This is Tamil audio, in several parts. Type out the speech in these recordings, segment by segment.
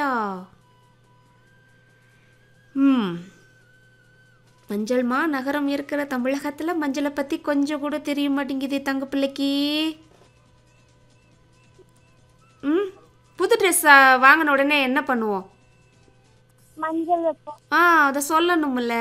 அப்படியா ம் மஞ்சள்மா நகரம் இருக்கிற தமிழகத்தில் மஞ்சளை பற்றி கொஞ்சம் கூட தெரிய மாட்டேங்குது தங்க பிள்ளைக்கு ம் புது ட்ரெஸ் வாங்கின உடனே என்ன பண்ணுவோம் மஞ்சள் வைப்போம் ஆ அதை சொல்லணும்ல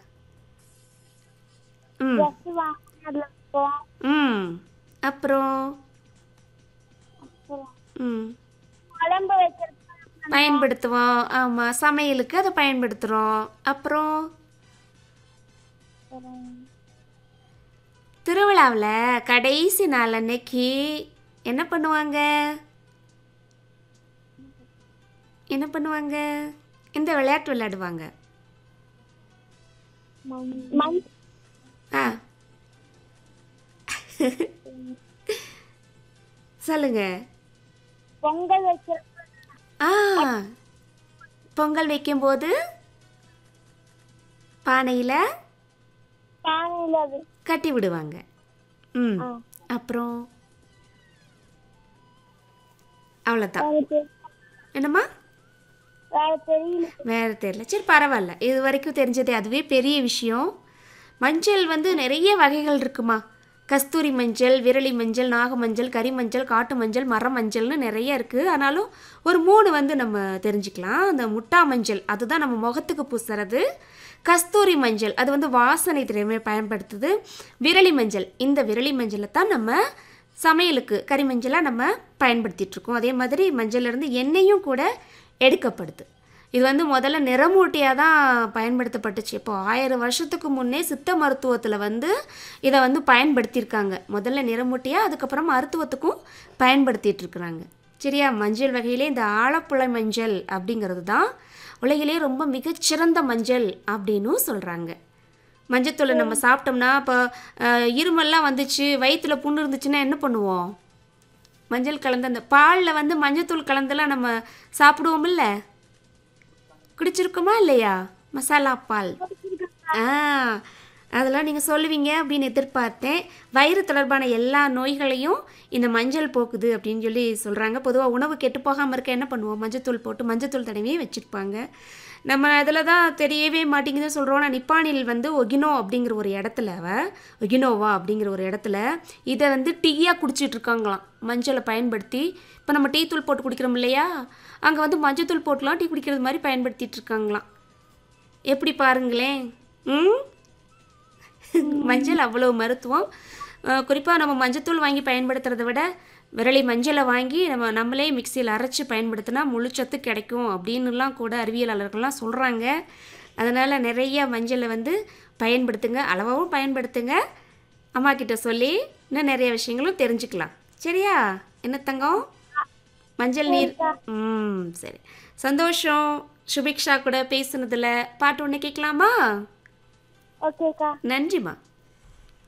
ம் ட்ரெஸ் வாங்கி அதில் வைப்போம் ம் அப்புறம் அப்புறம் ம் குழம்பு வைக்கிறது பயன்படுத்துவோம் ஆமாம் சமையலுக்கு அதை பயன்படுத்துகிறோம் அப்புறம் அப்புறம் திருவிழாவில் கடைசி நாள் அன்னைக்கு என்ன பண்ணுவாங்க என்ன பண்ணுவாங்க இந்த விளையாட்டு விளையாடுவாங்க மண் ஆ சொல்லுங்க பொங்கல் வைக்கிறது ஆ பொங்கல் வைக்கும்போது பானையில் பானையில் அது கட்டி விடுவாங்க ம் ஆ அப்புறம் அவ்வளோதான் வேறு தெ- என்னம்மா வேறு தெரியல வேறு தெரியல சரி பரவாயில்ல இது வரைக்கும் தெரிஞ்சதே அதுவே பெரிய விஷயம் மஞ்சள் வந்து நிறைய வகைகள் இருக்குமா கஸ்தூரி மஞ்சள் விரலி மஞ்சள் நாக மஞ்சள் கறி மஞ்சள் காட்டு மஞ்சள் மர மஞ்சள்னு நிறைய இருக்குது ஆனாலும் ஒரு மூணு வந்து நம்ம தெரிஞ்சுக்கலாம் அந்த முட்டா மஞ்சள் அதுதான் நம்ம முகத்துக்கு பூசுறது கஸ்தூரி மஞ்சள் அது வந்து வாசனை திறமை பயன்படுத்துது விரலி மஞ்சள் இந்த விரலி மஞ்சளை தான் நம்ம சமையலுக்கு கறி மஞ்சளாக நம்ம பயன்படுத்திட்டு இருக்கோம் அதே மாதிரி மஞ்சள்லேருந்து எண்ணெயும் கூட எடுக்கப்படுது இது வந்து முதல்ல நிறமூட்டியாக தான் பயன்படுத்தப்பட்டுச்சு இப்போ ஆயிரம் வருஷத்துக்கு முன்னே சித்த மருத்துவத்தில் வந்து இதை வந்து பயன்படுத்தியிருக்காங்க முதல்ல நிறமூட்டியாக அதுக்கப்புறம் மருத்துவத்துக்கும் பயன்படுத்திட்டு இருக்கிறாங்க சரியா மஞ்சள் வகையிலே இந்த ஆலப்புழை மஞ்சள் அப்படிங்கிறது தான் உலகிலே ரொம்ப மிகச்சிறந்த மஞ்சள் அப்படின்னும் சொல்கிறாங்க மஞ்சத்தூளை நம்ம சாப்பிட்டோம்னா இப்போ அஹ், இருமல்லாம் வந்துச்சு வயிற்றுல புண்ணு இருந்துச்சுன்னா என்ன பண்ணுவோம் மஞ்சள் கலந்த அந்த பாலில் வந்து மஞ்சத்தூள் கலந்தெல்லாம் நம்ம சாப்பிடுவோமில்ல குடிச்சிருக்கோமா இல்லையா மசாலா பால் ஆ அதெல்லாம் நீங்கள் சொல்லுவீங்க அப்படின்னு எதிர்பார்த்தேன் வயிறு தொடர்பான எல்லா நோய்களையும் இந்த மஞ்சள் போக்குது அப்படின்னு சொல்லி சொல்கிறாங்க பொதுவாக உணவு கெட்டு போகாமல் இருக்க என்ன பண்ணுவோம் மஞ்சத்தூள் போட்டு மஞ்சத்தூள் தடவியே வச்சுருப்பாங்க நம்ம அதில் தான் தெரியவே மாட்டேங்குதுன்னு சொல்கிறோம் நான் நிப்பானில் வந்து ஒகினோ அப்படிங்கிற ஒரு இடத்துல அவ ஒகினோவா அப்படிங்கிற ஒரு இடத்துல இதை வந்து டீயாக குடிச்சிட்டு இருக்காங்களாம் மஞ்சளை பயன்படுத்தி இப்போ நம்ம டீ தூள் போட்டு குடிக்கிறோம் இல்லையா அங்கே வந்து மஞ்சத்தூள் போட்டுலாம் டீ குடிக்கிறது மாதிரி பயன்படுத்திட்டு இருக்காங்களாம் எப்படி பாருங்களேன் ம் மஞ்சள் அவ்வளோ மருத்துவம் குறிப்பாக நம்ம மஞ்சத்தூள் வாங்கி பயன்படுத்துறதை விட விரலி மஞ்சளை வாங்கி நம்ம நம்மளே மிக்சியில் அரைச்சி பயன்படுத்தினா முழுச்சத்து கிடைக்கும் அப்படின்னுலாம் கூட அறிவியலாளர்கள்லாம் சொல்கிறாங்க அதனால் நிறைய மஞ்சளை வந்து பயன்படுத்துங்க அளவாகவும் பயன்படுத்துங்க அம்மா கிட்ட சொல்லி இன்னும் நிறைய விஷயங்களும் தெரிஞ்சுக்கலாம் சரியா என்ன தங்கம் மஞ்சள் நீர் ம் சரி சந்தோஷம் சுபிக்ஷா கூட பேசுனதில் பாட்டு ஒன்று கேட்கலாமா ஓகேக்கா நன்றிம்மா